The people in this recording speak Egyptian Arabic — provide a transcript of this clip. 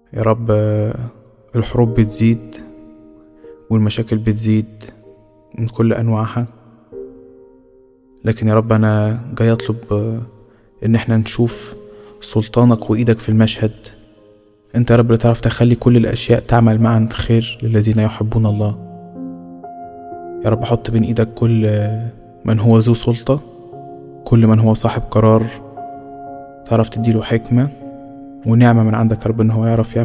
يا رب الحروب بتزيد والمشاكل بتزيد من كل أنواعها لكن يا رب أنا جاي أطلب إن احنا نشوف سلطانك وإيدك في المشهد انت يا رب اللي تعرف تخلي كل الأشياء تعمل معا خير للذين يحبون الله يا رب حط بين إيدك كل من هو ذو سلطة كل من هو صاحب قرار تعرف تديله حكمة ونعمة من عندك يا رب إن هو يعرف يعمل